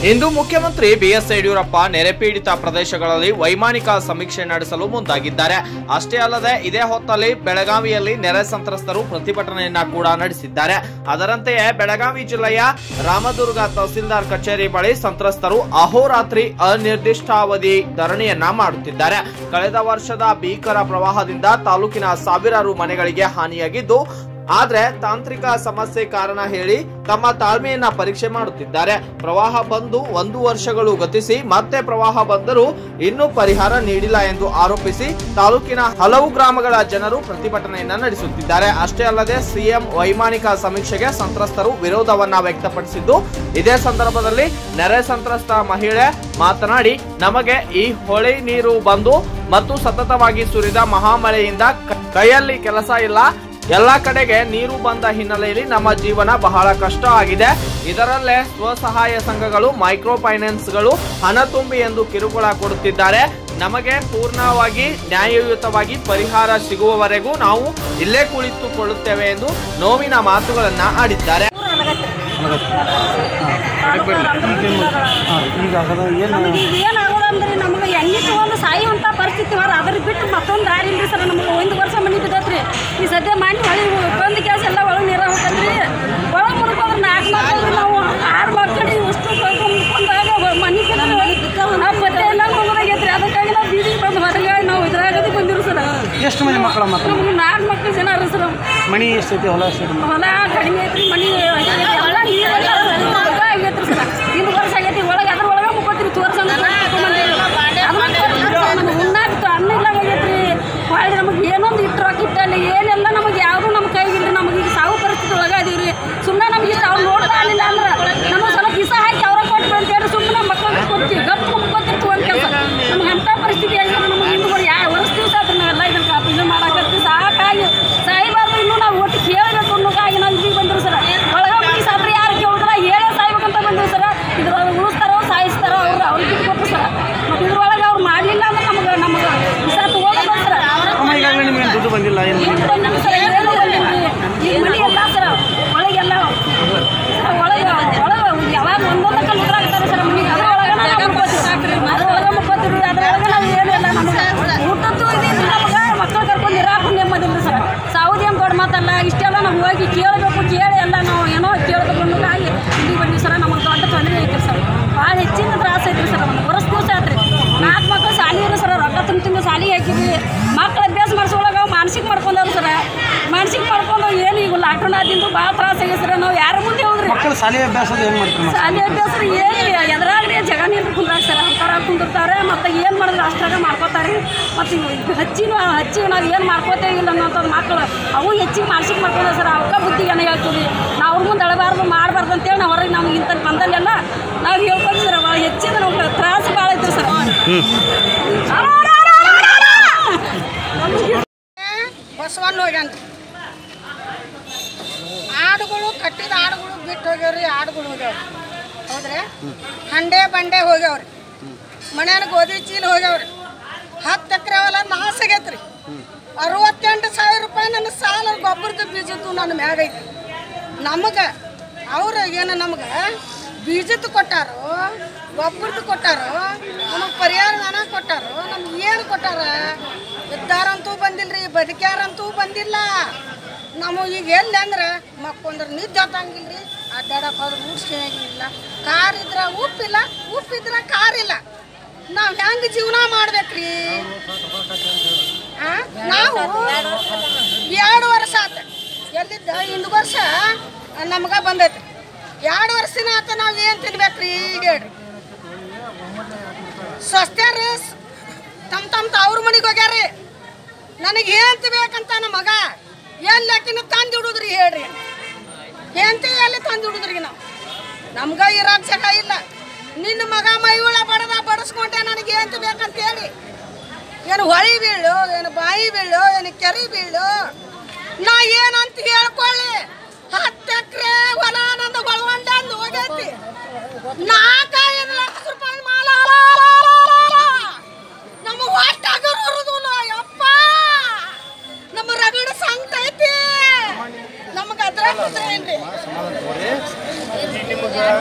ಇಂದು ಮುಖ್ಯಮಂತ್ರಿ ಬಿಎಸ್ ಯಡಿಯೂರಪ್ಪ ನೆರೆ ಪೀಡಿತ ಪ್ರದೇಶಗಳಲ್ಲಿ ವೈಮಾನಿಕ ಸಮೀಕ್ಷೆ ನಡೆಸಲು ಮುಂದಾಗಿದ್ದಾರೆ ಅಷ್ಟೇ ಅಲ್ಲದೆ ಇದೇ ಹೊತ್ತಲ್ಲಿ ಬೆಳಗಾವಿಯಲ್ಲಿ ನೆರೆ ಸಂತ್ರಸ್ತರು ಪ್ರತಿಭಟನೆಯನ್ನ ಕೂಡ ನಡೆಸಿದ್ದಾರೆ ಅದರಂತೆಯೇ ಬೆಳಗಾವಿ ಜಿಲ್ಲೆಯ ರಾಮದುರ್ಗ ತಹಸೀಲ್ದಾರ್ ಕಚೇರಿ ಬಳಿ ಸಂತ್ರಸ್ತರು ಅಹೋರಾತ್ರಿ ಅನಿರ್ದಿಷ್ಟಾವಧಿ ಧರಣಿಯನ್ನ ಮಾಡುತ್ತಿದ್ದಾರೆ ಕಳೆದ ವರ್ಷದ ಭೀಕರ ಪ್ರವಾಹದಿಂದ ತಾಲೂಕಿನ ಸಾವಿರಾರು ಮನೆಗಳಿಗೆ ಹಾನಿಯಾಗಿದ್ದು ಆದ್ರೆ ತಾಂತ್ರಿಕ ಸಮಸ್ಯೆ ಕಾರಣ ಹೇಳಿ ತಮ್ಮ ತಾಳ್ಮೆಯನ್ನ ಪರೀಕ್ಷೆ ಮಾಡುತ್ತಿದ್ದಾರೆ ಪ್ರವಾಹ ಬಂದು ಒಂದು ವರ್ಷಗಳು ಗತಿಸಿ ಮತ್ತೆ ಪ್ರವಾಹ ಬಂದರೂ ಇನ್ನೂ ಪರಿಹಾರ ನೀಡಿಲ್ಲ ಎಂದು ಆರೋಪಿಸಿ ತಾಲೂಕಿನ ಹಲವು ಗ್ರಾಮಗಳ ಜನರು ಪ್ರತಿಭಟನೆಯನ್ನ ನಡೆಸುತ್ತಿದ್ದಾರೆ ಅಷ್ಟೇ ಅಲ್ಲದೆ ಸಿಎಂ ವೈಮಾನಿಕ ಸಮೀಕ್ಷೆಗೆ ಸಂತ್ರಸ್ತರು ವಿರೋಧವನ್ನ ವ್ಯಕ್ತಪಡಿಸಿದ್ದು ಇದೇ ಸಂದರ್ಭದಲ್ಲಿ ನೆರೆ ಸಂತ್ರಸ್ತ ಮಹಿಳೆ ಮಾತನಾಡಿ ನಮಗೆ ಈ ಹೊಳೆ ನೀರು ಬಂದು ಮತ್ತು ಸತತವಾಗಿ ಸುರಿದ ಮಹಾಮಳೆಯಿಂದ ಕ- ಕೈಯಲ್ಲಿ ಕೆಲಸ ಇಲ್ಲ ಎಲ್ಲಾ ಕಡೆಗೆ ನೀರು ಬಂದ ಹಿನ್ನೆಲೆಯಲ್ಲಿ ನಮ್ಮ ಜೀವನ ಬಹಳ ಕಷ್ಟ ಆಗಿದೆ ಇದರಲ್ಲೇ ಸ್ವಸಹಾಯ ಸಂಘಗಳು ಮೈಕ್ರೋ ಫೈನಾನ್ಸ್ಗಳು ಹಣ ತುಂಬಿ ಎಂದು ಕಿರುಕುಳ ಕೊಡುತ್ತಿದ್ದಾರೆ ನಮಗೆ ಪೂರ್ಣವಾಗಿ ನ್ಯಾಯಯುತವಾಗಿ ಪರಿಹಾರ ಸಿಗುವವರೆಗೂ ನಾವು ಇಲ್ಲೇ ಕುಳಿತುಕೊಳ್ಳುತ್ತೇವೆ ಎಂದು ನೋವಿನ ಮಾತುಗಳನ್ನ ಆಡಿದ್ದಾರೆ ಈಗ ಅದರ ಏನು ನಮಗೆ ಈಗ ಏನಾಗೋದಂದ್ರೆ ನಮಗೆ ಎಣ್ಣಿಟ್ಟು ಒಂದು ಸಾಯುವಂಥ ಪರಿಸ್ಥಿತಿ ಹೊರ ಅದ್ರ ಬಿಟ್ಟು ಮತ್ತೊಂದು ದಾರಿ ಇಲ್ರಿ ಸರ್ ನಮಗೆ ಒಂದು ವರ್ಷ ಮನೆ ಬಿದ್ದೈತ್ರಿ ಈ ಸದ್ಯ ಮಾಡಿ ಹೊಳಿ ಬಂದು ಗ್ಯಾಸ್ ಎಲ್ಲ ಒಳಗೆ ನೀರ ಹೋಗತ್ರಿ ಒಳಗೆ ಮುಡ್ಕೊಂಡ್ರೆ ನಾಲ್ಕು ಮಕ್ಕಳು ನಾವು ಆರು ಮಕ್ಕಳು ಅಷ್ಟು ಮುಡ್ಕೊಂಡಾಗ ಮನೆ ಬಿದ್ದು ಮತ್ತೆ ಎಲ್ಲ ಮುಗಿದಾಗೈತ್ರಿ ಅದಕ್ಕಾಗಿ ನಾವು ಬೀದಿಗೆ ಬಂದು ಹೊರಗೆ ನಾವು ಇದ್ರಾಗದಿ ಬಂದಿರು ಸರ್ ಎಷ್ಟು ಮಂದಿ ಮಕ್ಕಳ ಮಾತ್ರ ನಮ್ಗೆ ನಾಲ್ಕು ಮಕ್ಕಳು ಜನ ಅರ ಸರ್ ಮಣಿ ಎಷ್ಟೈತಿ ಹೊಲ ಎಷ್ಟೈತಿ ಹೊಲ ಕಡಿಮೆ ಐತ್ರಿ ಮನಿ ಹೊಲ ನೀರೆಲ್ಲ ಹೊಲ ಆಗೈತ್ರಿ ಸರ್ ಹಿಂದ್ ವರ್ಷ ಆಗೈತಿ ಒಳಗೆ ಅದ್ರ ಒಳಗೆ ಮುಕ್ಕೋತೀರಿ ತೋರ್ಸಂದ್ರೆ ನಮ್ಗೆ ಉಣ್ಣಾಕ್ತು ಅನ್ನ ಇಲ್ಲ ಆಗೈತ್ರಿ ಹೊಳ್ಳಿ ನಮಗೆ ಏನೊಂದು ಇಟ್ಟು ರೊಕ್ಕ ಇಟ್ಟಲ್ಲಿ ಏನೆಲ್ಲ ನಮಗೆ ಯಾವುದು ನಮ್ಮ ಕೈಗಿಲ್ರಿ ನಮಗೆ ಈಗ ಸಾವು ಪರಿಸ್ಥಿತಿ ಒಳಗೆ ಅದೀವ್ರಿ ಸುಮ್ಮನೆ ನಮ್ಗೆ ಇಷ್ಟ ಅವ್ರು ನೋಡ್ತಾ ಇರಲಿಲ್ಲ ಅಂದ್ರೆ ನಮಗೆ ಸ್ವಲ್ಪ ಕಿಸ ಹಾಕಿ ಅವ್ರ ಕೊಟ್ಟು ಅಂತೇಳಿ ಸುಮ್ಮನೆ ಮಕ್ಕಳಿಗೆ ಕೊಡ್ತೀವಿ ಗಪ್ ಮುಕ್ಕೋತಿರ್ತು ಒಂದು ಕೆಲಸ ನಮ್ಗೆ ಅಂಥ ಪರಿಸ್ಥಿತಿ ಆಗಿದ್ರೆ ನಮಗೆ ಹಿಂದುಗಳು ಯಾವ ವರ್ಷ ದಿವಸ ಆದ್ರೆ ನಾವೆಲ್ಲ ಇದನ್ನ ಕಾಪಿ ಇದನ್ನ ಮಾಡಾಕತ್ತಿ ಸಾಕಾಗಿ ಸಾಯ್ಬಾರ್ದು ಇನ್ನೂ ನಾವು ಒಟ್ಟು ಕೇಳಬೇಕು ಅನ್ನೋಕ್ಕಾಗಿ ನಾವು ಇಲ್ಲಿಗೆ ಬಂದರು ಸರ್ ಒಳಗೆ ಮನೆ ಸಾಬ್ರಿ ಯಾರು ಕೇಳಿದ್ರೆ ಹೇಳೇ ಸಾಯ್ಬೇಕಂತ ಬಂದೆವು ಸರ್ ಇದ್ರೊಳಗೆ ಉಳಿಸ್ತಾರೋ ಸಾಯಿಸ್ತಾರೋ ಅವ್ರು ಅವ್ರು ಬಿಟ್ಟು ಕೊಟ್ಟು ಸರ್ ಮತ್ತು ಇದ್ರೊಳಗೆ ಅವ್ರು ಮಾಡಲಿಲ್ಲ ಅಂದ್ರೆ ನಮಗೆ ನಮಗೆ ವಿಸ ತಗೋಬೇಕು ಸರ್ ಅಮ್ಮ ಈಗಾಗಲೇ ನಿಮ್ಗೆ ದುಡ್ಡು ಬಂದಿಲ್ಲ ಏನು ಏನು ಬಂದಿಲ್ಲ ಸರ್ ಏನೂ ಬಂದಿಲ್ಲ ಈ ಮನೆ ಎಲ್ಲ ಸರ್ ಒಳಗೆಲ್ಲ ಸರ್ ಒಳಗೆ ಒಳಗೆ ಯಾವಾಗ ಒಂದೊಂದು ಕಲ್ಲು ಉದ್ರಾಗ್ತಾರೆ ಸರ್ ಮನೆಗೆ ಅದ್ರೊಳಗೆ ನಾವು ಮುಕ್ಕೋತೀವಿ ಅದ್ರೊಳಗೆ ಮುಕ್ಕೋತೀವಿ ಅದ್ರೊಳಗೆ ನಾವು ಏನಿಲ್ಲ ನಮಗೆ ಊಟದ್ದು ಇದಿಲ್ಲ ನಮಗೆ ಮಕ್ಕಳು ಕರ್ಕೊಂಡು ಇರಾಕು ನೆಮ್ಮದಿಲ್ಲ ಸರ್ ಸೌದಿ ಅಂತ ದೊಡ್ಡ ಮಾತಲ್ಲ ಇಷ್ಟೆಲ್ಲ ನಾವು ಹೋಗಿ ಕೇಳಬೇಕು ಕೇಳಿ ಎಲ್ಲ ನಾವು ಏನೋ ಕೇಳಬೇಕು ಅನ್ನೋದಾಗಿ ಇಲ್ಲಿ ಬಂದ್ವಿ ಸರ್ ನಮಗೆ ದೊಡ್ಡ ತೊಂದರೆ ಐತ್ರಿ ಸರ್ ಭಾಳ ಹೆಚ್ಚಿನ ತ್ರಾಸ ಐತ್ರಿ ಸರ್ ನಮ್ಗೆ ವರ್ಷ ದಿವಸ ಆತ್ರಿ ನಾಲ್ಕು ಮಕ್ಕಳು ಸಾಲಿ ಇರೋ ಸರ್ ರೊಕ್ಕ ತುಂಬ ತುಂಬ ಸಾಲಿಗೆ ಹಾಕಿದ್ವಿ ಮಕ್ಳು ಅಭ್ಯಾಸ ಮಾಡಿಸೋಳಗ ಮಾನಸಿಕ ಮಾಡ್ಕೊಂಡವ್ರು ಸರ್ ಮಾನಸಿಕ ಮಾಡ್ಕೊಂಡು ಏನು ಈಗ ಲಾಕ್ಡೌನ್ ಆದಿಂದ ಭಾಳ ತ್ರಾಸ ಆಗಿದೆ ಸರ್ ನಾವು ಯಾರ ಮುಂದೆ ಹೋಗ್ರಿ ಮಕ್ಕಳ ಶಾಲೆ ಅಭ್ಯಾಸದ ಏನು ಮಾಡ್ತಾರೆ ಮಕ್ಕಳು? ಶಾಲೆ ಅಭ್ಯಾಸ ಏನು ಎದ್ರಾಗ್ರಿ ಜಗ ನಿಂತು ಕುಂದ್ರಾಗ ಸರ್ ಅಂತಾರ ಕುಂದಿರ್ತಾರೆ ಮತ್ತು ಏನು ಮಾಡಿದ್ರೆ ಅಷ್ಟಾಗ ಮಾಡ್ಕೋತಾರೆ ಮತ್ತು ಹಚ್ಚಿನ ಹಚ್ಚಿ ನಾವು ಏನು ಮಾಡ್ಕೋತೇವೆ ಇಲ್ಲ ಅನ್ನೋಂಥದ್ದು ಮಕ್ಕಳು ಅವು ಹೆಚ್ಚಿಗೆ ಮಾನಸಿಕ ಮಾಡ್ಕೊಂಡ್ರೆ ಸರ್ ಅವಕ್ಕ ಬುದ್ಧಿಗೇನೆ ಹೇಳ್ತೀವಿ ನಾವು ಅವ್ರ ಮುಂದೆ ಅಳಬಾರ್ದು ಮಾಡಬಾರ್ದು ಅಂತೇಳಿ ನಾವು ಹೊರಗೆ ನಮ್ಗೆ ಇಂಥ ಬಂದಲ್ಲೆಲ್ಲ ನಾವು ಹೇಳ್ಕೊಂಡು ಸರ್ ಭಾಳ ಹೆಚ್ಚಿನ ನಮ್ಗೆ ತ್ರಾಸ ಭಾಳ ಐತ್ರಿ ಸರ್ ಬಸವಣ್ಣ ಹೋಗ್ಯಾನ್ರಿ ಆಡುಗಳು ಕಟ್ಟಿದ ಆಡುಗಳು ಬಿಟ್ಟು ಹೋಗ್ಯಾವ್ರಿ ಆಡುಗಳು ಹೋಗ್ಯಾವ್ರಿ ಹೌದ್ರಿ ಹಂಡೆ ಬಂಡೆ ಹೋಗ್ಯಾವ್ರಿ ಮನ್ಯಾನ ಗೋಧಿ ಚೀಲ ಹೋಗ್ಯಾವ್ರಿ ಹತ್ತು ಎಕರೆ ಹೊಲ ನಾಶ ಆಗೈತ್ರಿ ಅರವತ್ತೆಂಟು ಸಾವಿರ ರೂಪಾಯಿ ನನ್ನ ಸಾಲ ಗೊಬ್ಬರದ ಬೀಜದ್ದು ನನ್ನ ಮ್ಯಾಗ ಐತಿ ನಮಗೆ ಅವ್ರು ಏನು ನಮ್ಗೆ ಬೀಜದ್ದು ಕೊಟ್ಟಾರೋ ಗೊಬ್ಬರದ್ದು ಕೊಟ್ಟಾರೋ ನಮಗೆ ಪರಿಹಾರ ಹಣ ಕೊಟ್ಟಾರೋ ನಮ್ಗೆ ಏನು ಕೊಟ್ಟಾರ ಇದ್ದಾರಂತೂ ಬಂದಿಲ್ರಿ ಬದುಕ್ಯಾರಂತೂ ಬಂದಿಲ್ಲ ನಾವು ಈಗ ಎಲ್ಲಿ ಅಂದ್ರೆ ಮಕ್ಕೊಂದ್ರೆ ನಿದ್ದೆ ಹತ್ತಂಗಿಲ್ರಿ ಅಡ್ಡಾಡಕ್ಕೆ ಹೋದ್ರೆ ಊಟ ಸಿಗಂಗಿಲ್ಲ ಕಾರ್ ಇದ್ರೆ ಉಪ್ಪಿಲ್ಲ ಉಪ್ಪಿದ್ರೆ ಕಾರ್ ಇಲ್ಲ ನಾವು ಹೆಂಗೆ ಜೀವನ ಮಾಡ್ಬೇಕ್ರಿ ಆ? ನಾವು ಎರಡು ವರ್ಷ ಆತ ಎಲ್ಲಿದ್ದ ಹಿಂದ್ ವರ್ಷ ನಮ್ಗೆ ಬಂದೈತಿ ಎರಡು ವರ್ಷನ ಆತ ನಾವು ಏನು ತಿನ್ಬೇಕ್ರಿ ಹೇಳ್ರಿ ಸ್ವಸ್ಥ್ಯಾರ ತಮ್ಮ ತಮ್ಮ ಅವ್ರ ಮನೆಗೆ ಹೋಗ್ಯಾರಿ ನನಗೆ ಏಂತ ಬೇಕಂತ ನಮ್ಮ ಮಗ ಎಲ್ಲಿ ಆಕಿನ ತಂದು ಹಿಡುದ್ರಿ ಹೇಳ್ರಿ ಹೆಂತಿ ಎಲ್ಲಿ ತಂದು ಹಿಡುದ್ರಿ ನಾವು ನಮ್ಗ ಇರೋಕ್ ಜಾಗ ಇಲ್ಲ ನಿನ್ನ ಮಗ ಮೈಯುಳ ಬಡದ ಬಡಿಸ್ಕೊಂಡೆ ನನಗೆ ಏಂತ ಬೇಕಂತ ಹೇಳಿ ಏನು ಹೊಳಿ ಬೀಳು ಏನು ಬಾಯಿ ಬೀಳು ಏನು ಕೆರೆ ಬೀಳು ನಾ ಏನಂತ ಹೇಳ್ಕೊಳ್ಳಿ ಹತ್ತು ಎಕರೆ ಹೊಲ ನಂದು ಹೊಳವಂಡ ಹೋಗೈತಿ ನಾಲ್ಕೈದು ಲಕ್ಷ ರೂಪಾಯಿ ಮಾಲ ನಮ್ಮ ಒಟ್ಟಾಗಿರೋದು ಯಪ್ಪ ನಮ್ಮ ರಗಡ ಸಂಗತೈತಿ ನಮಗೆ ಅದ್ರ ಏನ್ರಿ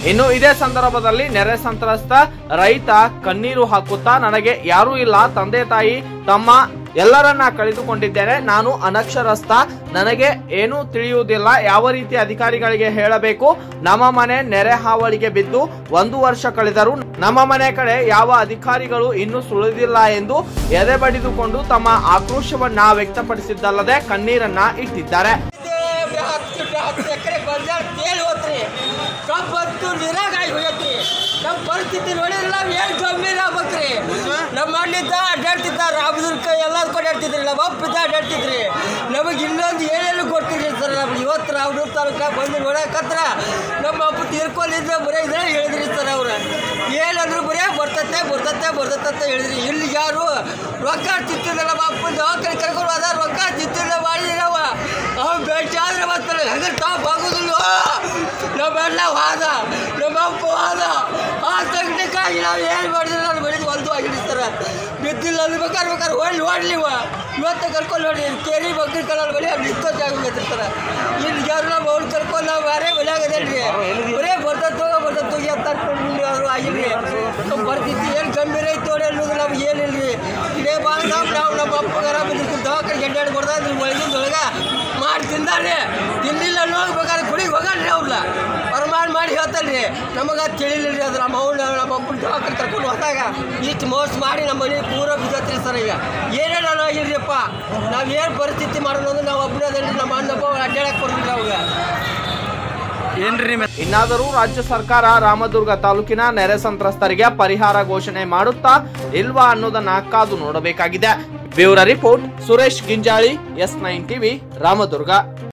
ಇನ್ನು ಇದೇ ಸಂದರ್ಭದಲ್ಲಿ ನೆರೆ ಸಂತ್ರಸ್ತ ರೈತ ಕಣ್ಣೀರು ಹಾಕುತ್ತಾ ನನಗೆ ಯಾರೂ ಇಲ್ಲ ತಂದೆ ತಾಯಿ ತಮ್ಮ ಎಲ್ಲರನ್ನ ಕಳೆದುಕೊಂಡಿದ್ದೇನೆ ನಾನು ಅನಕ್ಷರಸ್ಥ ನನಗೆ ಏನೂ ತಿಳಿಯುವುದಿಲ್ಲ ಯಾವ ರೀತಿ ಅಧಿಕಾರಿಗಳಿಗೆ ಹೇಳಬೇಕು ನಮ್ಮ ಮನೆ ನೆರೆ ಹಾವಳಿಗೆ ಬಿದ್ದು ಒಂದು ವರ್ಷ ಕಳೆದರೂ ನಮ್ಮ ಮನೆ ಕಡೆ ಯಾವ ಅಧಿಕಾರಿಗಳು ಇನ್ನೂ ಸುಳಿದಿಲ್ಲ ಎಂದು ಎದೆ ಬಡಿದುಕೊಂಡು ತಮ್ಮ ಆಕ್ರೋಶವನ್ನ ವ್ಯಕ್ತಪಡಿಸಿದ್ದಲ್ಲದೆ ಕಣ್ಣೀರನ್ನ ಇಟ್ಟಿದ್ದಾರೆ ಹತ್ತು ಹತ್ತು ಎಕರೆ ಬಂಜಾರ ತೇಲ್ ಹೋತ್ರಿ ಕಬ್ಬತ್ತು ನಿರಾಗಾಗಿ ಹೋಗತ್ರಿ ನಮ್ಮ ಪರಿಸ್ಥಿತಿ ನೋಡಿದ್ರೆ ನಾವು ಏನು ಗಂಭೀರ ಆಗ್ಬೇಕ್ರಿ ನಮ್ಮ ಅಣ್ಣಿದ್ದ ಅಡ್ಡಾಡ್ತಿದ್ದ ರಾಮದುರ್ಗ ಎಲ್ಲ ಕೊಡಾಡ್ತಿದ್ರಿ ನಮ್ಮ ಅಪ್ಪಿದ್ದ ಅಡ್ಡಾಡ್ತಿದ್ರಿ ನಮಗೆ ಇನ್ನೊಂದು ಏನೇನು ಗೊತ್ತಿಲ್ಲ ಸರ್ ನಮ್ಗೆ ಇವತ್ತು ರಾಮದುರ್ಗ ತಾಲೂಕ ಬಂದು ನೋಡಕತ್ರ ನಮ್ಮ ಅಪ್ಪ ತೀರ್ಕೊಂಡಿದ್ರೆ ಬರೀ ಇದ್ರೆ ಹೇಳಿದ್ರಿ ಸರ್ ಅವ್ರು ಏನಂದ್ರು ಬರೀ ಬರ್ತತೆ ಬರ್ತತೆ ಬರ್ತತೆ ಅಂತ ಹೇಳಿದ್ರಿ ಇಲ್ಲಿ ಯಾರು ರೊಕ್ಕ ತಿತ್ತಿಲ್ಲ ನಮ್ಮ ಅಪ್ಪನ ದವಾಖಾನೆ ಕರ್ಕೊಂಡು ಹೋದ ರೊಕ್ಕ ತಿತ್ತಿಲ್ಲ ಮಾಡಿದ್ರವ ಅವ್ನು ಭೇಟಿ ಆದ್ರೆ ಬರ್ತಾರೆ ಹಂಗೆ ಟಾಪ್ ಆಗೋದಿಲ್ಲ ನಮ್ಮೆಲ್ಲ ವಾದ ನಮ್ಮ ಅಪ್ಪ ವಾದ ಆ ತೆಗ್ನಿಕ್ಕಾಗಿ ನಾವು ಏನು ಮಾಡಿದ್ರೆ ನಾನು ಬೆಳೆದು ಒಂದು ಆಗಿರ್ತಾರೆ ಬಿದ್ದಿಲ್ಲ ಅನ್ಬೇಕಾದ್ರೆ ಬೇಕಾದ್ರೆ ಹೊಳ್ಳಿ ಹೊಡ್ಲಿವ ಇವತ್ತು ಕರ್ಕೊಂಡು ನೋಡಿ ಕೇರಿ ಬಗ್ಗಿ ಕಲರ್ ಬಳಿ ಅಲ್ಲಿ ನಿಂತೋ ಜಾಗ ಗೊತ್ತಿರ್ತಾರೆ ಇಲ್ಲಿ ಯಾರು ನಮ್ಮ ಅವ್ರು ಕರ್ಕೊಂಡು ನಾವು ಬೇರೆ ಬೆಳೆಯಾಗದೇನ್ರಿ ಬರೇ ಬರ್ತತ್ತು ಬರ್ತತ್ತು ಅಂತ ಅನ್ಕೊಂಡು ಅವರು ಆಗಿಲ್ರಿ ನಮ್ಮ ಪರಿಸ್ಥಿತಿ ಏನು ಗಂಭೀರ ಐತೆ ನೋಡಿ ಅನ್ನೋದು ನಮ್ಗೆ ಏನಿಲ್ರಿ ಇದೇ ಭಾಗ ನಾವು ನಾವು ನಮ್ಮ ಅಪ್ಪಗಾರ ಬಂದಿರ್ತೀವಿ ದವಾಖಾನೆ ಗಂಟೆ ಕೊಡ್ತಾ ಇದ್ರಿ ಒಳಗಿಂದ ಒಳಗೆ ಮಾಡಿ ತಿಂದಾರೆ ತಿನ್ನಿಲ್ಲ ನೋಡ್ಬೇಕಾದ್ರೆ ಕುಡಿಗೆ ಹೋಗಲ್ರಿ ಅವ್ರನ್ನ ಪ್ರಮಾಣ ಮಾಡಿ ಹೇಳ್ತಾನ್ರಿ ನಮಗೆ ಅದು ತಿಳಿಲಿಲ್ಲ ಅದು ನಮ್ಮ ಅವ್ನ ನಮ್ಮ ಅಪ್ಪನ ದವಾಖಾನೆ ಕರ್ಕೊಂಡು ಹೋದಾಗ ಇಷ್ಟು ಮೋಸ ಮಾಡಿ ನಮ್ಮ ಮನೆ ಪೂರ ಬಿದ್ದತ್ರಿ ಸರ್ ಈಗ ಏನೇನು ಆಗಿಲ್ರಿಯಪ್ಪ ನಾವು ಏನು ಪರಿಸ್ಥಿತಿ ಮಾಡೋದು ಅಂದ್ರೆ ನಾವು ಒಬ್ಬನೇ ಅದಲ್ರಿ ನಮ್ಮ ಅಣ್ಣಪ್ಪ ಅಡ್ಡಾಡಕ್ಕೆ ಬರ್ತಿಲ್ಲ ಅವಾಗ ಏನ್ರಿ ನಿಮ್ಮ ಇನ್ನಾದರೂ ರಾಜ್ಯ ಸರ್ಕಾರ ರಾಮದುರ್ಗ ತಾಲೂಕಿನ ನೆರೆ ಸಂತ್ರಸ್ತರಿಗೆ ಪರಿಹಾರ ಘೋಷಣೆ ಮಾಡುತ್ತಾ ಇಲ್ವಾ ಅನ್ನೋದನ್ನ ಕಾದು ನೋಡಬೇಕಾಗಿದೆ bureau report Suresh Ginjali S nine TV Ramdurg